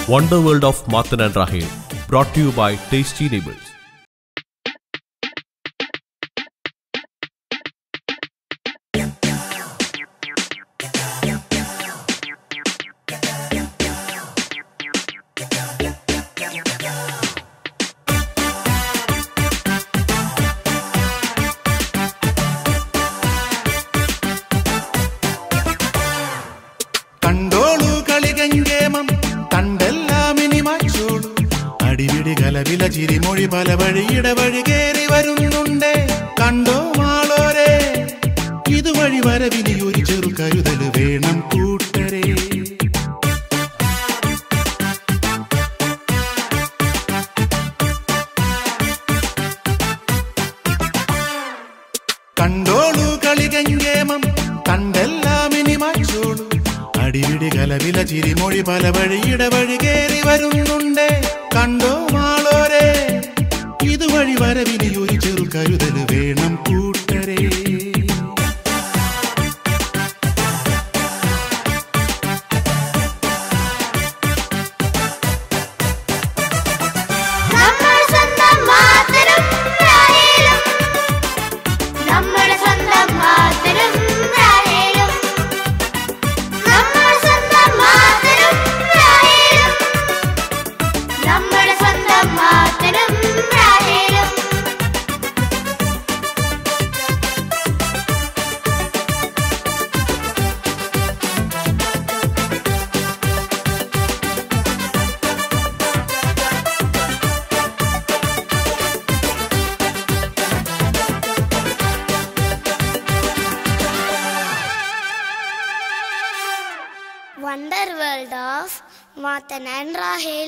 Wonder World of Martin and Rahel, brought to you by Tasty Neighbors. കണ്ടോളൂ കളികങ്കേമം കണ്ടെല്ലാം ഇനി മാച്ചോളൂ അടിപിടി കലവില ചിരിമൊഴി പല വഴിയിട വഴി കേറി വരുന്നുണ്ട് കണ്ടോ മാളോരെ ഇതുവഴി വരവിനി ഒരു ചെറു കരുതല് വേണം കൂട്ടരെ കണ്ടോളൂ കളികങ്കേമം കണ്ടെല്ലാം ഇനി മാച്ചോളൂ അടിപിടി കലവില ചിരിമൊഴി പല വഴിയിട വഴി കേറി വരുന്നുണ്ട് കണ്ടോ മാളോരെ ഇതുവഴി വരവിനി ഒരു ചെറു കരുതല് വേണം കൂട്ടരെ നമ്മൾ സ്വന്തം മാതരം രാഹേലും നമ്മുടെ സ്വന്തം മാതരം രാഹേലും നമ്മൾ സ്വന്തം മാതരം രാഹേലും നമ്മുടെ സ്വന്തം Mataram രാഹേലും Wonder World of Martin and Rahel.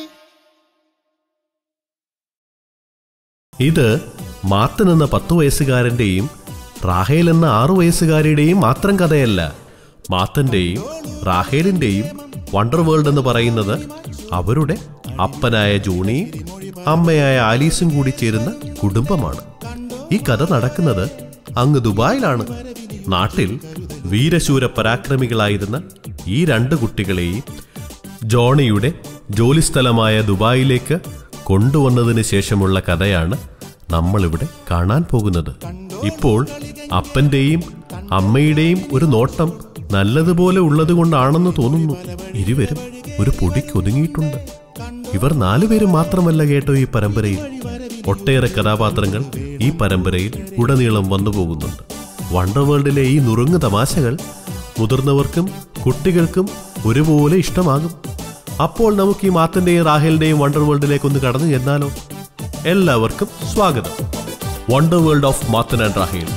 ഇത് മാത്തൻ എന്ന പത്തു വയസ്സുകാരൻ്റെയും റാഹേൽ എന്ന ആറു വയസ്സുകാരിയുടെയും മാത്രം കഥയല്ല മാത്തൻ്റെയും റാഹേലിൻ്റെയും വണ്ടർ വേൾഡ് എന്ന് പറയുന്നത് അവരുടെ അപ്പനായ ജൂണിയും അമ്മയായ ആലീസും കൂടി ചേരുന്ന കുടുംബമാണ് ഈ കഥ നടക്കുന്നത് അങ്ങ് ദുബായിലാണ് നാട്ടിൽ വീരശൂര പരാക്രമികളായിരുന്ന ഈ രണ്ട് കുട്ടികളെയും ജോണിയുടെ ജോലിസ്ഥലമായ ദുബായിലേക്ക് കൊണ്ടുവന്നതിന് ശേഷമുള്ള കഥയാണ് നമ്മളിവിടെ കാണാൻ പോകുന്നത് ഇപ്പോൾ അപ്പന്റെയും അമ്മയുടെയും ഒരു നോട്ടം നല്ലതുപോലെ ഉള്ളതുകൊണ്ടാണെന്ന് തോന്നുന്നു ഇരുവരും ഒരു പൊടിക്കൊതുങ്ങിയിട്ടുണ്ട് ഇവർ നാലുപേരും മാത്രമല്ല കേട്ടോ ഈ പരമ്പരയിൽ ഒട്ടേറെ കഥാപാത്രങ്ങൾ ഈ പരമ്പരയിൽ ഉടനീളം വന്നു പോകുന്നുണ്ട് വണ്ടർ വേൾഡിലെ ഈ നുറുങ്ങ് തമാശകൾ മുതിർന്നവർക്കും കുട്ടികൾക്കും ഒരുപോലെ ഇഷ്ടമാകും അപ്പോൾ നമുക്ക് ഈ മാത്തന്റെയും റാഹേലിന്റെയും വണ്ടർ വേൾഡിലേക്ക് ഒന്ന് കടന്നു ചെന്നാലോ എല്ലാവർക്കും സ്വാഗതം wonder world of Mathan and Rahel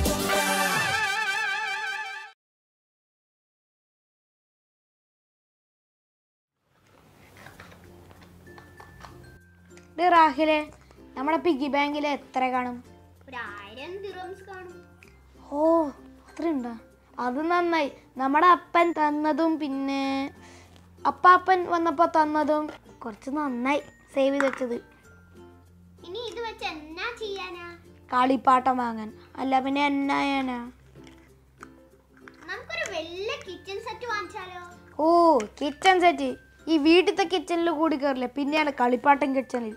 ഡേ റാഹിലെ നമ്മുടെ പിഗി ബാങ്കിൽ എത്ര കാണും ഒരായിരം ദിറംസ് കാണും ഓ അത്രയുണ്ടോ അത് നന്നായി നമ്മുടെ അപ്പൻ തന്നതും പിന്നെ അപ്പാപ്പൻ വന്നപ്പോൾ തന്നതും കുറച്ച് നന്നായി സേവ് ചെയ്ത് വെച്ചത് ഇനി ഇത് വെച്ച് എന്നാ ചെയ്യാനാ കളിപ്പാട്ടം വാങ്ങാൻ അല്ല പിന്നെ എന്നായാനാ നമുക്കൊരു വലിയ കിച്ചൺ സെറ്റ് വാങ്ങിച്ചാലോ ഓ കിച്ചൺ സെറ്റ് ഈ വീട്ടിലത്തെ കിച്ചണിൽ കൂടി കയറില്ല പിന്നെയാണ് കളിപ്പാട്ടം കിച്ചണിൽ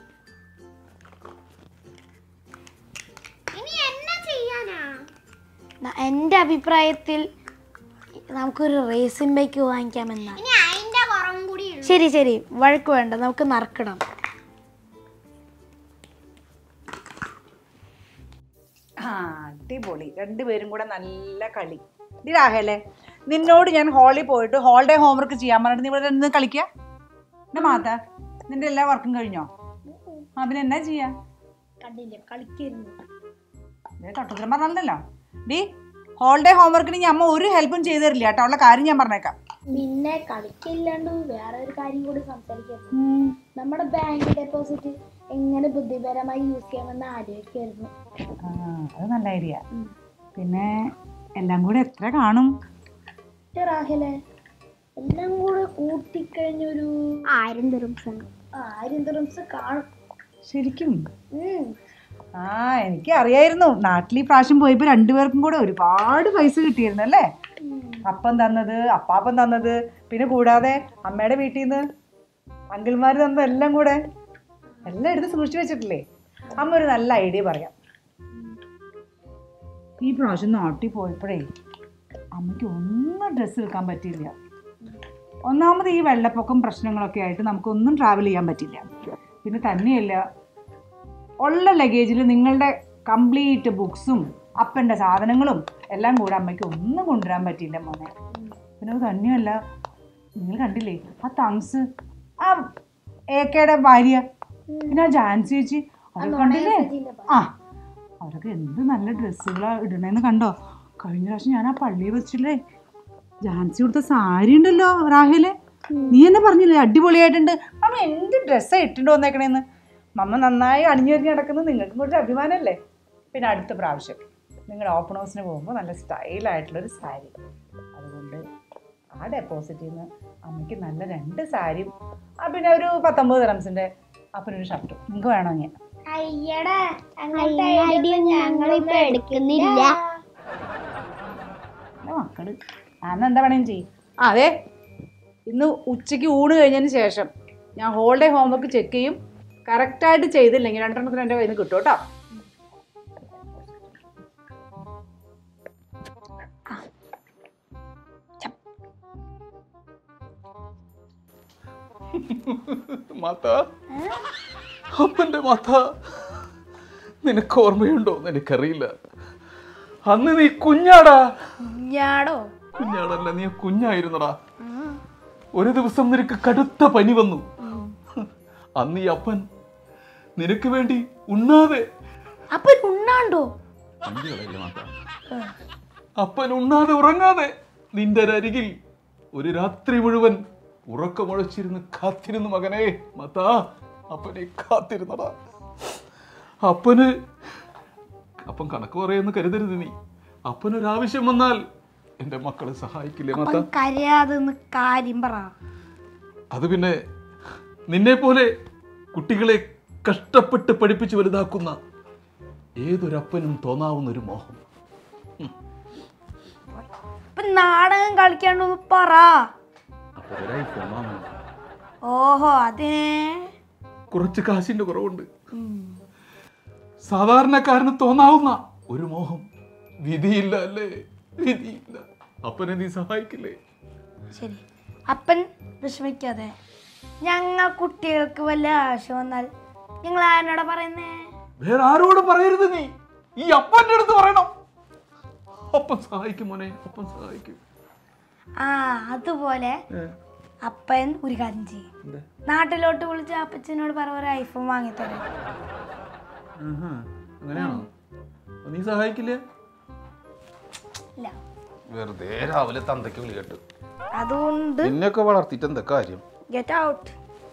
ഇനി എന്നാ ചെയ്യാനാ ന- എൻ്റെ അഭിപ്രായത്തിൽ നമുക്കൊരു റേസിംഗ് ബൈക്ക് വാങ്ങിക്കാമെന്നാ ഇനി അതിന്റെ കുറവും കൂടി ഉള്ളു ശരി ശരി വഴക്ക് വേണ്ട നമുക്ക് നറുക്കിടാം ആ അടിപൊളി രണ്ടുപേരും കൂടെ നല്ല കളി ഇത് രാഹേലേ നിന്നോട് ഞാൻ ഹാളിൽ പോയിട്ട് ഹോളിഡേ ഹോംവർക്ക് ചെയ്യാൻ പറഞ്ഞിട്ട് നീ ഇവിടെ നിന്ന് കളിക്കുക എന്റെ മാത നിന്റെ എല്ലാ വർക്കും കഴിഞ്ഞോ ആ പിന്നെ എന്നാ ചെയ്യാ കണ്ടില്ല കളിക്കരുന്നു തട്ടുത്തരം പറഞ്ഞല്ലോ ഡി ഹോളിഡേ ഹോംവർക്കിന് ഞാൻ അമ്മ ഒരു ഹെൽപ്പും ചെയ്തു തരില്ല കേട്ടോ ഉള്ള കാര്യം ഞാൻ പറഞ്ഞേക്കാം പിന്നെ കളിക്കില്ലാണ്ട് വേറെ ഒരു കാര്യം കൂടി സംസാരിക്കാം നമ്മുടെ ബാങ്ക് ഡെപ്പോസിറ്റ് എങ്ങനെ ബുദ്ധിപരമായി യൂസ് ചെയ്യാമെന്ന് ആലോചിക്കായിരുന്നു ആ അത് നല്ല ഐഡിയ പിന്നെ എല്ലാം കൂടെ എത്ര കാണും റാഹിലെ എല്ലാം കൂടെ കൂട്ടിക്കഴിഞ്ഞൊരു ആയിരം ദിറംസ് ആണ് ആയിരം ദിറംസ് കാണും ശരിക്കും ഉം. ആ എനിക്ക് അറിയായിരുന്നു നാട്ടിൽ ഈ പ്രാവശ്യം പോയപ്പോ രണ്ടുപേർക്കും കൂടെ ഒരുപാട് പൈസ കിട്ടിയിരുന്നു അല്ലേ അപ്പൻ തന്നത് അപ്പാപ്പൻ തന്നത് പിന്നെ കൂടാതെ അമ്മയുടെ വീട്ടിൽ നിന്ന് അങ്കിൾമാർ തന്ന എല്ലാം കൂടെ എല്ലാം എടുത്ത് സൂക്ഷിച്ചു വെച്ചിട്ടില്ലേ അമ്മ ഒരു നല്ല ഐഡിയ പറയാം ഈ പ്രാവശ്യം നാട്ടിൽ പോയപ്പോഴേ അമ്മയ്ക്ക് ഒന്നും ഡ്രസ്സ് എടുക്കാൻ പറ്റിയില്ല ഒന്നാമത് ഈ വെള്ളപ്പൊക്കം പ്രശ്നങ്ങളൊക്കെ ആയിട്ട് നമുക്കൊന്നും ട്രാവൽ ചെയ്യാൻ പറ്റില്ല പിന്നെ തന്നെയല്ല ഉള്ള ലഗേജിൽ നിങ്ങളുടെ കംപ്ലീറ്റ് ബുക്സും അപ്പൻ്റെ സാധനങ്ങളും എല്ലാം കൂടെ അമ്മയ്ക്ക് ഒന്നും കൊണ്ടുവരാൻ പറ്റിയില്ല മോനെ പിന്നെ അത് തന്നെയല്ല നിങ്ങൾ കണ്ടില്ലേ ആ തങ്സ് ആ ഏക്കയുടെ ഭാര്യ പിന്നെ ആ ജാൻസി ചേച്ചി അവരൊക്കെ കണ്ടില്ലേ ആ അവരൊക്കെ എന്ത് നല്ല ഡ്രസ്സുകളാ ഇടണേന്ന് കണ്ടോ കഴിഞ്ഞ പ്രാവശ്യം ഞാൻ ആ പള്ളിയിൽ വെച്ചില്ലേ ജാൻസി കൊടുത്ത സാരി ഉണ്ടല്ലോ റാഹേലെ നീ എന്നെ പറഞ്ഞില്ലേ അടിപൊളിയായിട്ടുണ്ട് അമ്മ എന്ത് ഡ്രസ്സാണ് ഇട്ടിട്ട് വന്നേക്കണേന്ന് മമ്മ നന്നായി അണിഞ്ഞൊരിഞ്ഞ് നടക്കുന്നത് നിങ്ങൾക്കും കൂടി ഒരു അഭിമാനമല്ലേ പിന്നെ അടുത്ത പ്രാവശ്യം നിങ്ങൾ ഓപ്പൺ ഹൗസിന് പോകുമ്പോൾ നല്ല സ്റ്റൈലായിട്ടുള്ളൊരു സാരി അതുകൊണ്ട് ആ ഡെപ്പോസിറ്റിൽ നിന്ന് അമ്മയ്ക്ക് നല്ല രണ്ട് സാരിയും ആ പിന്നെ ഒരു പത്തൊമ്പത് റംസിൻ്റെ അപ്പനൊരു ഷർട്ടും നിങ്ങൾക്ക് വേണോ ഞാൻ അയ്യടാ അങ്ങനത്തെ ഐഡിയ ഞങ്ങളിപ്പോ എടുക്കുന്നില്ല എൻ്റെ മക്കള് അന്ന് എന്താ വേണേലും ചെയ്യും ആ അതെ ഇന്ന് ഉച്ചയ്ക്ക് ഊണ് കഴിഞ്ഞതിന് ശേഷം ഞാൻ ഹോളിഡേ ഹോംവർക്ക് ചെക്ക് ചെയ്യും കറക്റ്റായിട്ട് ചെയ്തില്ലെങ്കിൽ രണ്ടെണ്ണത്തിന് എൻ്റെ കയ്യിൽ നിന്ന് കിട്ടും കേട്ടോ മാത അപ്പന്റെ മാത നിനക്ക് ഓർമ്മയുണ്ടോ എനിക്കറിയില്ല അന്ന് നീ കുഞ്ഞാടാ ഞാടോ കുഞ്ഞാടല്ല നീ കുഞ്ഞായിരുന്നടാ ഒരു ദിവസം നിനക്ക് കടുത്ത പനി വന്നു അന്ന് ഈ അപ്പൻ നിനക്ക് വേണ്ടി ഉണ്ണാതെ അപ്പൊ ഉണ്ണാണ്ടോ അഞ്ചുകളല്ലേ മാത അപ്പൻ ഉണ്ണാതെ ഉറങ്ങാതെ നിന്റെ അരികിൽ ഒരു രാത്രി മുഴുവൻ ഉറക്കമുഴച്ചിരുന്ന് കാത്തിരുന്നു മകനെ മാതാ അപ്പനെ കാത്തിരുന്നടാ അപ്പന് അപ്പൻ കണക്ക് പറയുമെന്ന് കരുതരുത് നീ അപ്പനൊരാവശ്യം വന്നാൽ എന്റെ മക്കളെ സഹായിക്കില്ലേ മാതാ അവൻ കരയാതെ നിന്ന് കാര്യം പറ അത് പിന്നെ നിന്നെ പോലെ കുട്ടികളെ കഷ്ടപ്പെട്ട് പഠിപ്പിച്ച് വലുതാക്കുന്ന ഏതൊരപ്പനും തോന്നാവുന്ന ഒരു മോഹം ഇപ്പൊ നാടകം കളിക്കാണ്ടൊന്ന് പറ അപ്പൊ ഒരു ഐഫോൺ വാങ്ങണം ഓഹോ അതിനെ കുറച്ച് കാശിന്റെ കുറവുണ്ട് സാധാരണക്കാരന് തോന്നാവുന്ന ഒരു മോഹം വിധിയില്ല അല്ലേ വിധിയില്ല അപ്പനെ നീ സഹായിക്കില്ലേ ശരി അപ്പൻ വിഷമിക്കാതെ ഞങ്ങൾ കുട്ടികൾക്ക് വല്ല ആവശ്യം വന്നാൽ നിങ്ങൾ ആരോടാ പറയുന്നേ വേറെ ആരോടും പറയരുത് നീ ഈ അപ്പന്റെ അടുത്ത് പറയണം അപ്പൻ സഹായിക്കും മോനെ അപ്പൻ സഹായിക്കും ആ അതുപോലെ അപ്പൻ ഒരു കാര്യം ചെയ്യും നാട്ടിലോട്ട് വിളിച്ച് അപ്പച്ചനോട് പറ ഒരു ഐഫോൺ വാങ്ങിത്തരാം ആഹാ, അങ്ങനെയാണോ അപ്പൊ നീ സഹായിക്കില്ലേ ഇല്ല വെറുതെ രാവിലെ തന്തയ്ക്ക് വിളി കേട്ട് അതുകൊണ്ട് നിന്നെയൊക്കെ വളർത്തിയിട്ട് എന്താ കാര്യം ഗെറ്റ് ഔട്ട്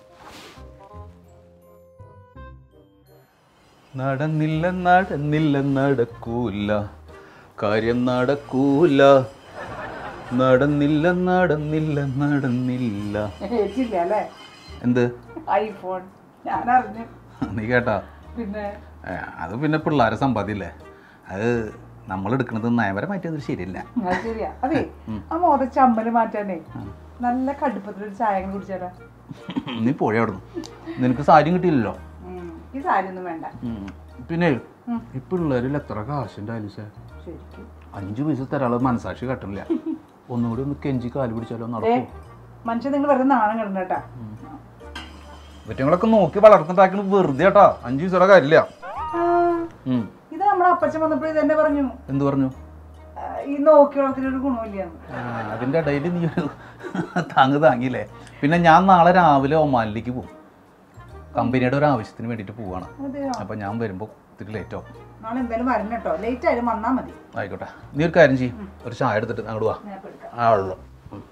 നടന്നില്ല നടന്നില്ല നടക്കൂല കാര്യം നടക്കൂല നടന്നില്ല നടന്നില്ല നടന്നില്ല ഏറ്റില്ല അല്ലേ എന്ത് ഐഫോൺ ഞാൻ അറിഞ്ഞു നീ കേട്ടാ പിന്നെ ഏ, അത് പിന്നെ പിള്ളേരെ സമ്പാദ്യല്ലേ അത് നമ്മൾ എടുക്കുന്നത് നയപരമായിട്ട് അത് ശരിയല്ല അത് ശരിയാ അതെ ആ മോത ചമ്മല് മാറ്റാനേ നല്ല കടുപ്പത്തിലൊരു ചായ അങ്ങ് കുടിച്ചാലോ നീ പോഴ അവിടുന്ന് നിനക്ക് സാരിയും കിട്ടിയില്ലല്ലോ ഉം. ഈ സാരി ഒന്നും വേണ്ട ഉം. പിന്നെ ഈ പിള്ളേരിൽ എത്ര കാശുണ്ട് ആലിസേ ശരിക്കും അഞ്ചു പൈസ തരാളെ മനസാക്ഷി കട്ടില്ല ഒന്നുകൂടി ഒന്ന് കെഞ്ചി കാല് പിടിച്ചാലോ ഏ നടക്കും മനുഷ്യൻ നിങ്ങൾ വെറുതെ നാണം കിടന്നേട്ടാ ഇവറ്റങ്ങളൊക്കെ നോക്കി വളർന്നിട്ടാക്കണ വെറുതെ കേട്ടാ അഞ്ചു പൈസയുടെ കാര്യമില്ല ഉം. ഇത് നമ്മളെ അപ്പച്ചൻ വന്നപ്പോൾ ഇതെന്നെ പറഞ്ഞു എന്ത് പറഞ്ഞു ആ, ഈ നോക്കി വളർത്തിനൊരു ഗുണമില്ലാന്ന് ആ, അതിന്റെ ഇടയിൽ നീ ഒരു താങ്ങ് താങ്ങിയില്ലേ പിന്നെ ഞാൻ നാളെ രാവിലെ ഒമാനിലേക്ക് പോകും കമ്പനിയുടെ ഒരു ആവശ്യത്തിന് വേണ്ടിയിട്ട് പോവാണ് അതെയോ അപ്പൊ ഞാൻ വരുമ്പോൾ ഇത്തിരി ലേറ്റ് ആവും നാളെ എന്തായാലും വരണം കേട്ടോ ലേറ്റ് ആയാലും വന്നാൽ മതി ആയിക്കോട്ടെ നീ ഒരു കാര്യം ചെയ്യും ഒരു ചായ എടുത്തിട്ട് അങ്ങോട്ട് വാ ഞാൻ ഇപ്പൊ എടുക്കാം ആ ഉള്ളു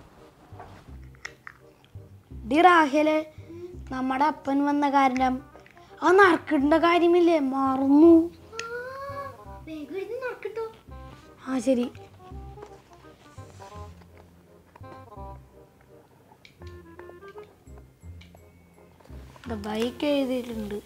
ഡി റാഹേലെ നമ്മുടെ അപ്പൻ വന്ന കാരണം ആ നറുക്കിടേണ്ട കാര്യമില്ലേ മറന്നു വേഗം ഇത് നടക്കട്ടോ ആ ശരി ബൈക്ക് എഴുതിയിട്ടുണ്ട്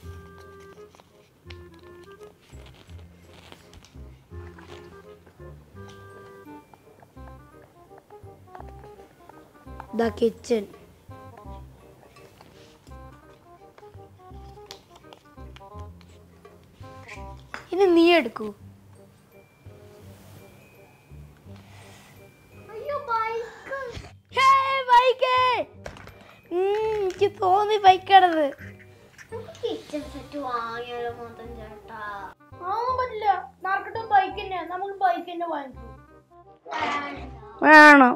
ദ കിച്ചൺ ഇനി നീ എടുക്കൂ അയ്യോ ബൈക്ക് ഹേ, ബൈക്ക് ഉം, എനിക്ക് തോന്നി ബൈക്കാണത് നമുക്ക് കിച്ചൺ സെറ്റ് വാങ്ങിയാലോ മൊത്തം ചേട്ടാ ആവാൻ പറ്റില്ല മാർക്കറ്റ് ബൈക്ക് തന്നെ നമുക്ക് ബൈക്ക് തന്നെ വാങ്ങിക്കും വേണ്ട. വേണം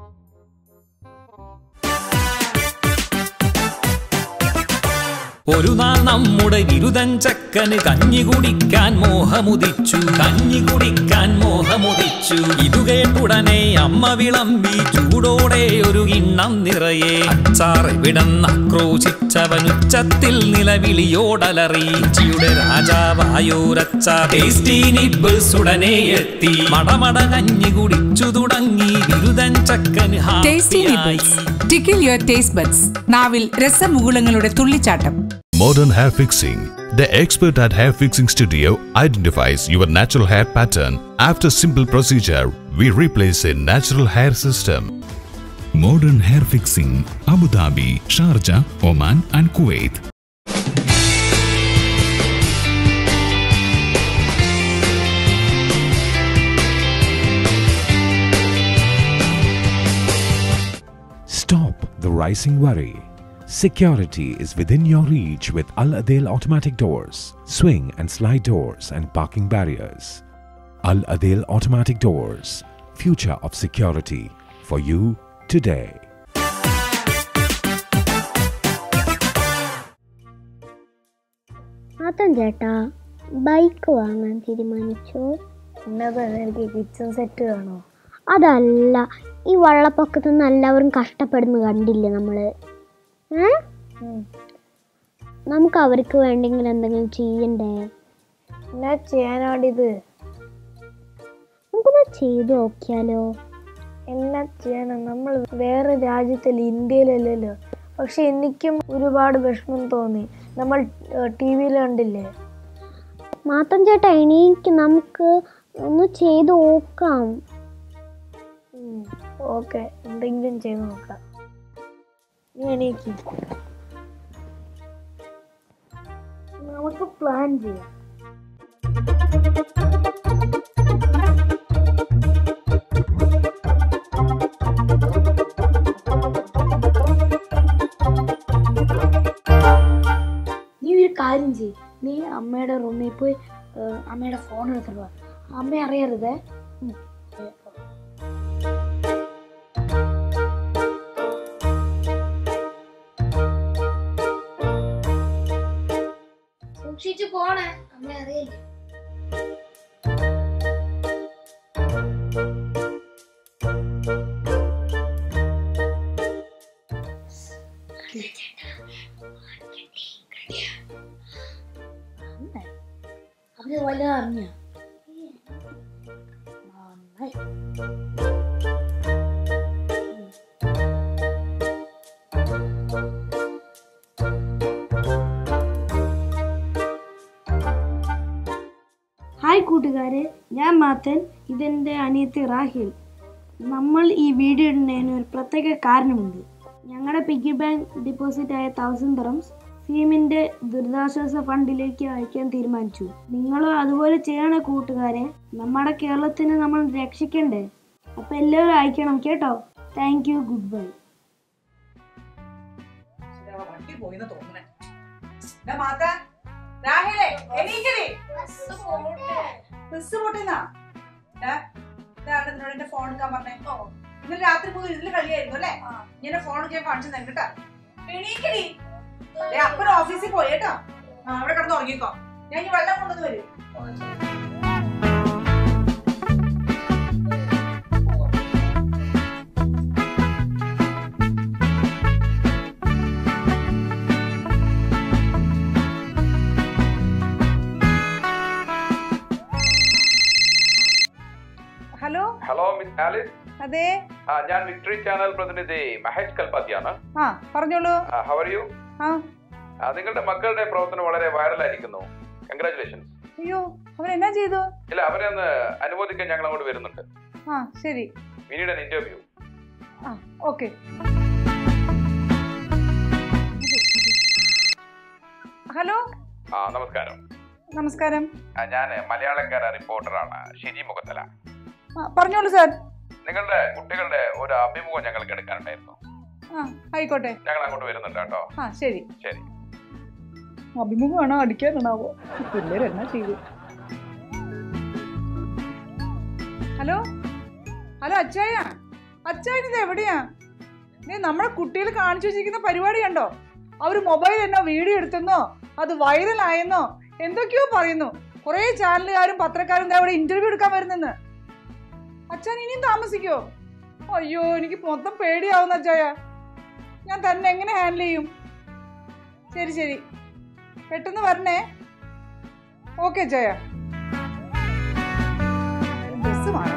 ഒരു നാൾ നമ്മുടെ ബിരുദൻ ചക്കന് കഞ്ഞി കുടിക്കാൻ മോഹമുദിച്ചു കഞ്ഞി കുടിക്കാൻ മോഹമുദിച്ചു ഇതു കേട്ടുടനെ അമ്മ വിളമ്പി ചൂടോടെ ഒരു കിണ്ണം നിറയെ അച്ചാറ് വിടന്നാക്രോശിച്ചവനുച്ചത്തിൽ നിലവിളിയോടലറി ഇഞ്ചിയുടെ രാജാവായോരച്ചാർ ടേസ്റ്റി നിബിൾസ് ഉടനെ എത്തി മടമട കഞ്ഞി കുടിച്ചു തുടങ്ങി ബിരുദൻ ചക്കന് ടേസ്റ്റി ഹാപ്പിയായി nibbles tickle your taste buds നാവിൽ രസമുകുളങ്ങളുടെ തുള്ളിച്ചാട്ടം Modern Hair Fixing. The expert at Hair Fixing Studio identifies your natural hair pattern. After simple procedure, we replace a natural hair system. Modern Hair Fixing, Abu Dhabi, Sharjah, Oman and Kuwait. Stop the rising worry. Security is within your reach with Al Adel automatic doors, swing and slide doors, and parking barriers. Al Adel automatic doors, future of security for you today. മാത്രം ചേട്ടാ bike വാങ്ങാൻ തീരുമാനിച്ചോ എന്നത് എനിക്ക് kitchen set വേണോ അതല്ല ഈ വള്ളപ്പൊക്കത്ത് നിന്ന് എല്ലാവരും കഷ്ടപ്പെടുന്ന കണ്ടില്ലേ നമ്മള് ഏ നമുക്ക് അവർക്ക് വേണ്ടെങ്കിൽ എന്തെങ്കിലും ചെയ്യണ്ടേ എന്നാ ചെയ്യാനാടിത് നമുക്കൊന്ന് ചെയ്തു നോക്കിയാലോ എന്നാ ചെയ്യണം നമ്മൾ വേറെ രാജ്യത്തല്ല ഇന്ത്യയിലല്ലല്ലോ പക്ഷെ എനിക്കും ഒരുപാട് വിഷമം തോന്നി നമ്മൾ ടി വിയിൽ കണ്ടില്ലേ മാത്രം ചേട്ടാ എനിക്ക് നമുക്ക് ഒന്ന് ചെയ്തു നോക്കാം ഓക്കെ എന്തെങ്കിലും ചെയ്ത് നോക്കാം നീ എണീക്ക് നമുക്ക് പ്ലാൻ ചെയ്യാം നീ ഒരു കാര്യം ചെയ്യ് നീ അമ്മയുടെ റൂമിൽ പോയി ഏഹ്, അമ്മയുടെ ഫോൺ എടുത്തിട്ട് വാ അമ്മ അറിയരുതേ ഉം. സൂക്ഷിച്ചു പോണേ അമ്മ അറിയില്ലേ അവര് വല്ലതും അറിഞ്ഞ നന്നായി ഹായ് കൂട്ടുകാരെ ഞാൻ മാത്തൻ ഇതെൻ്റെ അനിയത്തി റാഹിൽ നമ്മൾ ഈ വീഡിയോ ഇടുന്നതിന് ഒരു പ്രത്യേക കാരണമുണ്ട് ഞങ്ങളുടെ പിഗ്ഗി ബാങ്ക് ഡിപ്പോസിറ്റ് ആയ തൗസൻഡ് ഡ്രംസ് സീമിൻ്റെ ദുരിതാശ്വാസ ഫണ്ടിലേക്ക് അയക്കാൻ തീരുമാനിച്ചു നിങ്ങളും അതുപോലെ ചെയ്യണ കൂട്ടുകാരെ നമ്മുടെ കേരളത്തിന് നമ്മൾ രക്ഷിക്കണ്ടേ അപ്പം എല്ലാവരും അയക്കണം കേട്ടോ താങ്ക് യു ഗുഡ് ബൈ വണ്ടി പോയിന്ന് തോന്നണേ ദാ മാത, രാഹേലേ, എണീക്കടി. ബസ് പൊട്ടിന്നാ ദാ, ദാ അവിടെ നിന്നോട് എന്റെ ഫോൺ എടുക്കാൻ പറഞ്ഞേ ഇന്നലെ രാത്രി പോയി ഇതില് കളിയായിരുന്നു അല്ലേ ഞാൻ ഫോൺ ഞാൻ കാണിച്ചു തന്നെ കേട്ടാ എണീക്കടി ദേ, അപ്പൻ ഓഫീസിൽ പോയി കേട്ടോ ആ, അവിടെ കിടന്ന് ഉറങ്ങിക്കോ ഞാൻ ഈ വെള്ളം കൊണ്ടുവന്ന് വരും ഹലോ ഹലോ മിസ് ആലിസ് അതെ ആ, ഞാൻ വിക്ടറി ചാനൽ പ്രതിനിധി മഹേഷ് കൽപ്പാത്തിയാണ് ആ പറഞ്ഞോളൂ ഹവർ യു ആ നിങ്ങളുടെ മക്കളുടെ പ്രവർത്തനം വളരെ വൈറലായിരിക്കുന്നു കൺഗ്രാറ്റുലേഷൻസ് അയ്യോ അവൻ എന്നാ ചെയ്തു ഇല്ല അവരെ ഒന്ന് അനുമോദിക്കാൻ ഞങ്ങൾ അങ്ങോട്ട് വരുന്നുണ്ട് ആ ശരി പിന്നീട് ഇന്റർവ്യൂ ആ ഓക്കെ ഹലോ ആ നമസ്കാരം നമസ്കാരം ഞാൻ മലയാളക്കാര റിപ്പോർട്ടറാണ് ഷിജി മുഖത്തല ആ, പറഞ്ഞോളൂ സാർ നിങ്ങളുടെ കുട്ടികളുടെ ഒരു അഭിമുഖം ഞങ്ങൾക്ക് എടുക്കാനുണ്ടായിരുന്നു ആ ആയിക്കോട്ടെ ഞങ്ങൾ അങ്ങോട്ട് വരുന്നുണ്ട് കേട്ടോ ആ ശരി ശരി അഭിമുഖമാണോ അടിക്കാനാണാവോ പിള്ളേർ എന്നാ ചെയ്തു ഹലോ ഹലോ അച്ചായ അച്ചായൻ ഇത് എവിടെയാ നീ നമ്മുടെ കുട്ടികൾ കാണിച്ചു വെച്ചിരിക്കുന്ന പരിപാടി കണ്ടോ അവര് മൊബൈൽ എന്നോ വീഡിയോ എടുത്തെന്നോ അത് വൈറൽ ആയെന്നോ എന്തൊക്കെയോ പറയുന്നു കുറെ ചാനലുകാരും പത്രക്കാരും ദേ അവിടെ ഇന്റർവ്യൂ എടുക്കാൻ വരുന്നെന്ന് അച്ഛൻ ഇനിയും താമസിക്കോ അയ്യോ എനിക്ക് മൊത്തം പേടിയാവുന്ന അച്ചായ ഞാൻ തന്നെ എങ്ങനെ ഹാൻഡിൽ ചെയ്യും ശരി ശരി പെട്ടെന്ന് വരണേ ഓക്കെ ജയ ബസ് മാറാം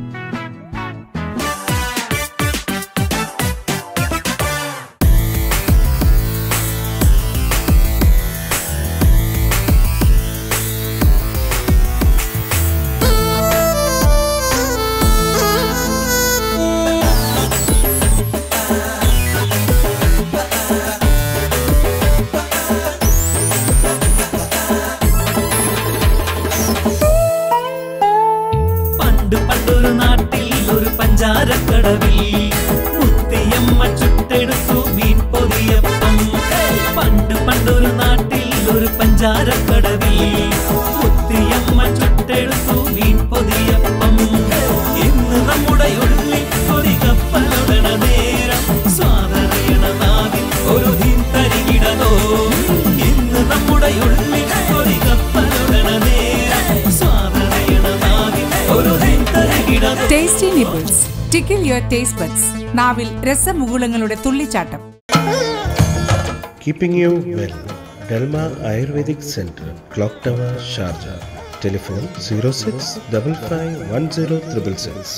പണ്ട് പണ്ടൊരു നാട്ടിൽ ഒരു പഞ്ചാരക്കടവിൽ മുത്തിയമ്മ ചുട്ടെടുത്തു മീൻ പൊതിയപ്പം പണ്ട് പണ്ടൊരു നാട്ടിൽ ഒരു പഞ്ചാരക്കടവിൽ മുത്തിയമ്മ ചുട്ടെടുത്തു മീൻ പൊതിയപ്പം ഇന്ന് നമ്മുടെ ഉള്ളിൽ ഒരു കപ്പലുടണ നേരം സ്വാതറിയണ നാവിൽ ഒരു ഹിൻ തരികിടതോ ഇന്ന് നമ്മുടെ ഉള്ളിൽ ഒരു കപ്പലുടണ നേരം സ്വാതറിയണ നാവിൽ ഒരു ഹിൻ തരികിടതോ tasty nibbles tickle your taste buds നാവിൽ രസമുകുളങ്ങളുടെ തുള്ളിച്ചാട്ടം Keeping you well. Delma Ayurvedic Center, Clock Tower, Sharjah. Telephone 06551066.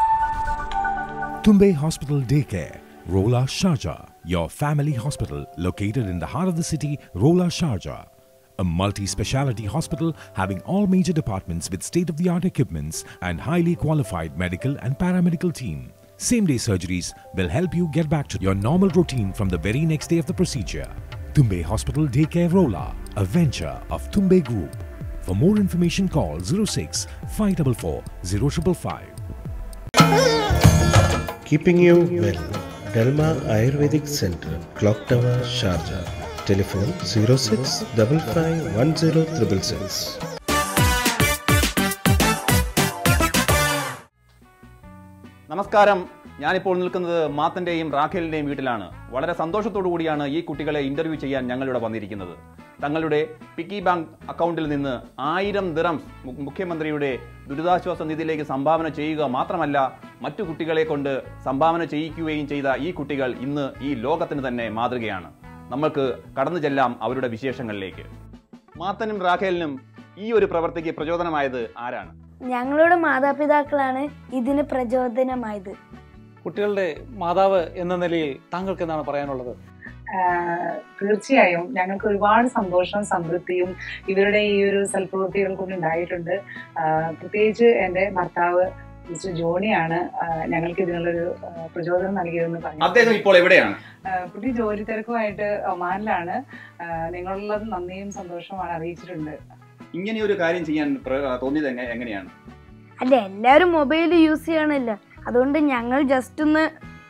Tumbe Hospital Daycare, Rola Sharjah, your family hospital located in the heart of the city, Rola Sharjah. A multi speciality hospital having all major departments with state of the art equipments and highly qualified medical and paramedical team. Same day surgeries will help you get back to your normal routine from the very next day of the procedure. Tumbe Hospital Daycare Rola, a venture of Tumbe Group. For more information, call 06 544 0555. Keeping you well. Delma Ayurvedic Center, Clock Tower, Sharjah. Telephone 06551066. നമസ്കാരം ഞാനിപ്പോൾ നിൽക്കുന്നത് മാത്തന്റെയും റാഖേലിന്റെയും വീട്ടിലാണ് വളരെ സന്തോഷത്തോടു കൂടിയാണ് ഈ കുട്ടികളെ interview ചെയ്യാൻ ഞങ്ങളിവിടെ വന്നിരിക്കുന്നത് തങ്ങളുടെ പിക്കി ബാങ്ക് അക്കൗണ്ടിൽ നിന്ന് ആയിരം ദിറംസ് മു- മുഖ്യമന്ത്രിയുടെ ദുരിതാശ്വാസ നിധിയിലേക്ക് സംഭാവന ചെയ്യുക മാത്രമല്ല മറ്റു കുട്ടികളെ കൊണ്ട് സംഭാവന ചെയ്യിക്കുകയും ചെയ്ത ഈ കുട്ടികൾ ഇന്ന് ഈ ലോകത്തിന് തന്നെ മാതൃകയാണ് നമ്മൾക്ക് കടന്നു ചെല്ലാം അവരുടെ വിശേഷങ്ങളിലേക്ക് മാത്തനും റാഖേലിനും ഈ ഒരു പ്രവൃത്തിക്ക് പ്രചോദനമായത് ആരാണ് ഞങ്ങളുടെ മാതാപിതാക്കളാണ് ഇതിന് പ്രചോദനമായത് കുട്ടികളുടെ മാതാവ് എന്ന നിലയിൽ താങ്കൾക്ക് എന്താണ് പറയാനുള്ളത് ആഹ് തീർച്ചയായും ഞങ്ങൾക്ക് ഒരുപാട് സന്തോഷവും സംതൃപ്തിയും ഇവരുടെ ഈ ഒരു സൽപ്രവൃത്തികൾ കൊണ്ട് ഉണ്ടായിട്ടുണ്ട് ആഹ് പ്രത്യേകിച്ച് എൻ്റെ ഭർത്താവ് മിസ്റ്റർ ജോണിയാണ് ആഹ് ഞങ്ങൾക്ക് ഇതിനുള്ളൊരു ആഹ് പ്രചോദനം നൽകിയതെന്ന് പറഞ്ഞു അദ്ദേഹം ഇപ്പോൾ എവിടെയാണ് ആഹ് പുള്ളി ജോലി തിരക്കുമായിട്ട് ഒമാനിലാണ് ആഹ് നിങ്ങളുള്ള നന്ദിയും സന്തോഷവുമാണ് അറിയിച്ചിട്ടുണ്ട് ഇങ്ങനെ ഒരു കാര്യം ചെയ്യാൻ പ്ര- തോന്നിയത് എങ്ങ- എങ്ങനെയാണ് അല്ല എല്ലാവരും മൊബൈൽ യൂസ് ചെയ്യണില്ല അതുകൊണ്ട് ഞങ്ങൾ ജസ്റ്റ് ഒന്ന്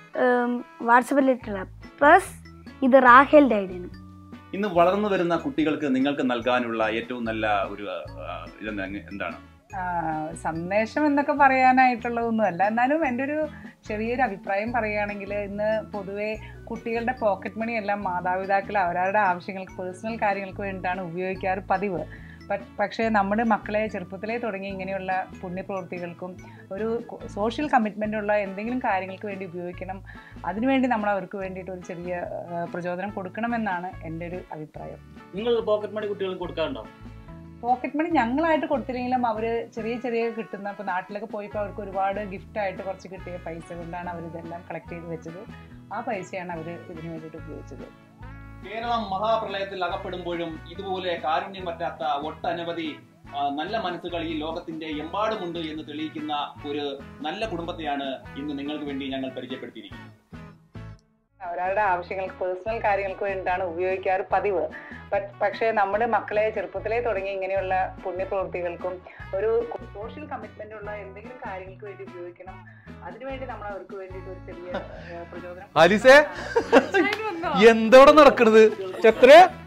വാട്സപ്പിൽ ഇട്ടില്ല പ്ലസ് ഇത് റാഹേലിൻ്റെ ഐഡിയാണ് ഇന്ന് വളർന്നു വരുന്ന കുട്ടികൾക്ക് നിങ്ങൾക്ക് നൽകാനുള്ള ഏറ്റവും നല്ല ഒരു ആ, ഇതെന്താ എന്താണ് ആഹ് സന്ദേശം എന്നൊക്കെ പറയാനായിട്ടുള്ളതൊന്നുമല്ല എന്നാലും എൻ്റെ ഒരു ചെറിയൊരു അഭിപ്രായം പറയുകയാണെങ്കിൽ ഇന്ന് പൊതുവേ കുട്ടികളുടെ പോക്കറ്റ് മണി എല്ലാം മാതാപിതാക്കൾ അവരവരുടെ ആവശ്യങ്ങൾക്ക് പേഴ്സണൽ കാര്യങ്ങൾക്ക് വേണ്ടിയിട്ടാണ് ഉപയോഗിക്കാറ് പതിവ് പ- പക്ഷേ നമ്മുടെ മക്കളെ ചെറുപ്പത്തിലേ തുടങ്ങി ഇങ്ങനെയുള്ള പുണ്യപ്രവൃത്തികൾക്കും ഒരു സോഷ്യൽ കമ്മിറ്റ്മെൻ്റ് ഉള്ള എന്തെങ്കിലും കാര്യങ്ങൾക്ക് വേണ്ടി ഉപയോഗിക്കണം അതിനുവേണ്ടി നമ്മൾ അവർക്ക് വേണ്ടിയിട്ട് ഒരു ചെറിയ ആഹ് പ്രചോദനം കൊടുക്കണമെന്നാണ് എൻ്റെ ഒരു അഭിപ്രായം നിങ്ങൾ പോക്കറ്റ് മണി കുട്ടികൾക്ക് കൊടുക്കാറുണ്ടോ പോക്കറ്റ് മണി ഞങ്ങളായിട്ട് കൊടുത്തില്ലെങ്കിലും അവർ ചെറിയ ചെറിയ കിട്ടുന്ന ഇപ്പോൾ നാട്ടിലൊക്കെ പോയപ്പോൾ അവർക്ക് ഒരുപാട് gift ആയിട്ട് കുറച്ച് കിട്ടിയ പൈസ കൊണ്ടാണ് അവർ ഇതെല്ലാം കളക്ട് ചെയ്ത് വെച്ചത് ആ പൈസയാണ് അവർ ഇതിനു വേണ്ടിയിട്ട് ഉപയോഗിച്ചത് കേരളം മഹാപ്രളയത്തിൽ അകപ്പെടുമ്പോഴും ഇതുപോലെ കാരുണ്യം പറ്റാത്ത ഒട്ടനവധി ആ, നല്ല മനസ്സുകൾ ഈ ലോകത്തിന്റെ എമ്പാടുമുണ്ട് എന്ന് തെളിയിക്കുന്ന ഒരു നല്ല കുടുംബത്തെയാണ് ഇന്ന് നിങ്ങൾക്ക് വേണ്ടി ഞങ്ങൾ പരിചയപ്പെടുത്തിയിരിക്കുന്നത് അവരവരുടെ ആവശ്യങ്ങൾക്ക് പേഴ്സണൽ കാര്യങ്ങൾക്ക് വേണ്ടിയിട്ടാണ് ഉപയോഗിക്കാറ് പതിവ് ബട്ട് പക്ഷേ നമ്മൾ മക്കളെ ചെറുപ്പത്തിലേ തുടങ്ങി ഇങ്ങനെയുള്ള പുണ്യപ്രവൃത്തികൾക്കും ഒരു സോഷ്യൽ കമ്മിറ്റ്മെന്റ് ഉള്ള എന്തെങ്കിലും കാര്യങ്ങൾക്ക് വേണ്ടി ഉപയോഗിക്കണം അതിനുവേണ്ടി നമ്മൾ അവർക്ക് വേണ്ടിയിട്ട് ഒരു ചെറിയ ഏഹ്, പ്രചോദനം ആലിസേ എന്തവിടെ നടക്കണത് എത്ര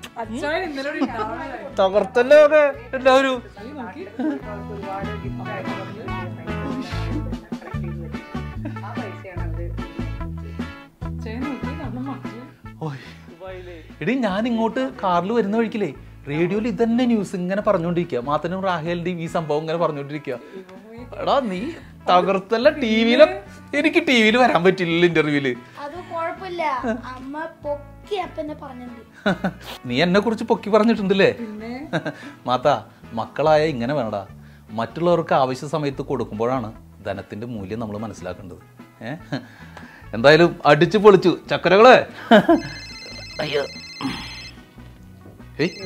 തകർത്തല്ലോ ഒക്കെ എല്ലാവരും ആ പൈസയാണ് അവര് ഓയ്. എടി ഞാൻ ഇങ്ങോട്ട് കാറിൽ വരുന്ന വഴിക്കില്ലേ റേഡിയോയിൽ ഇതന്നെ ന്യൂസ് ഇങ്ങനെ പറഞ്ഞുകൊണ്ടിരിക്കുക മാത്തനും റാഹേലിന്റെയും ഈ സംഭവം ഇങ്ങനെ പറഞ്ഞുകൊണ്ടിരിക്കുക എടാ നീ തകർത്തല്ല ടി വിയിലെ എനിക്ക് ടി വിയിൽ വരാൻ പറ്റില്ല ഇന്റർവ്യൂല് അത് കുഴപ്പമില്ല അമ്മ പൊക്കി അപ്പനെ പറഞ്ഞിട്ടുണ്ട് നീ എന്നെ കുറിച്ച് പൊക്കി പറഞ്ഞിട്ടുണ്ടല്ലേ മാത്ത മക്കളായ ഇങ്ങനെ വേണടാ മറ്റുള്ളവർക്ക് ആവശ്യ സമയത്ത് കൊടുക്കുമ്പോഴാണ് ധനത്തിന്റെ മൂല്യം നമ്മൾ മനസ്സിലാക്കേണ്ടത് ഏ എന്തായാലും അടിച്ചു പൊളിച്ചു ചക്കരകളെ അയ്യോ ഏയ്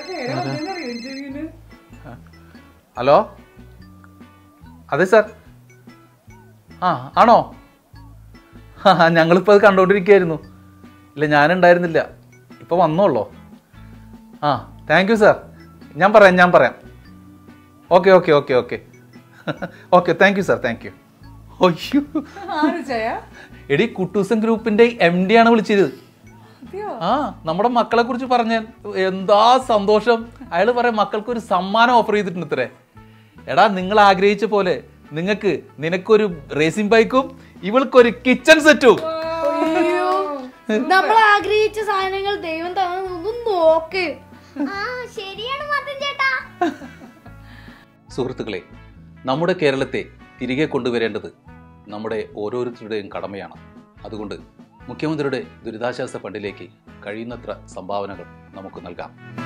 ഹലോ അതെ സാർ ആ ആണോ ആ ഞങ്ങളിപ്പോൾ അത് കണ്ടുകൊണ്ടിരിക്കുകയായിരുന്നു ഇല്ല ഞാനുണ്ടായിരുന്നില്ല ഇപ്പോൾ വന്നോളോ ആ താങ്ക് യു സാർ ഞാൻ പറയാം ഞാൻ പറയാം okay okay okay okay okay thank you sir thank you അയ്യോ എടി കുട്ടൂസൻ ഗ്രൂപ്പിന്റെ എം ഡി ആണ് വിളിച്ചത് ആ നമ്മുടെ മക്കളെ കുറിച്ച് പറഞ്ഞ എന്താ സന്തോഷം അയാൾ പറയാം മക്കൾക്ക് ഒരു സമ്മാനം ഓഫർ ചെയ്തിട്ടുണ്ട് ഇത്രേ എടാ നിങ്ങൾ ആഗ്രഹിച്ച പോലെ നിങ്ങൾക്ക് നിനക്കൊരു റേസിംഗ് ബൈക്കും ഇവൾക്കൊരു കിച്ചൺ സെറ്റും അയ്യോ നമ്മൾ ആഗ്രഹിച്ച സാധനങ്ങൾ ദൈവം തന്നു നോക്ക് ആ ശരിയാണ് മാത്തൻ ചേട്ടാ സുഹൃത്തുക്കളെ നമ്മുടെ കേരളത്തെ തിരികെ കൊണ്ടുവരേണ്ടത് നമ്മുടെ ഓരോരുത്തരുടെയും കടമയാണ് അതുകൊണ്ട് മുഖ്യമന്ത്രിയുടെ ദുരിതാശ്വാസ ഫണ്ടിലേക്ക് കഴിയുന്നത്ര സംഭാവനകൾ നമുക്ക് നൽകാം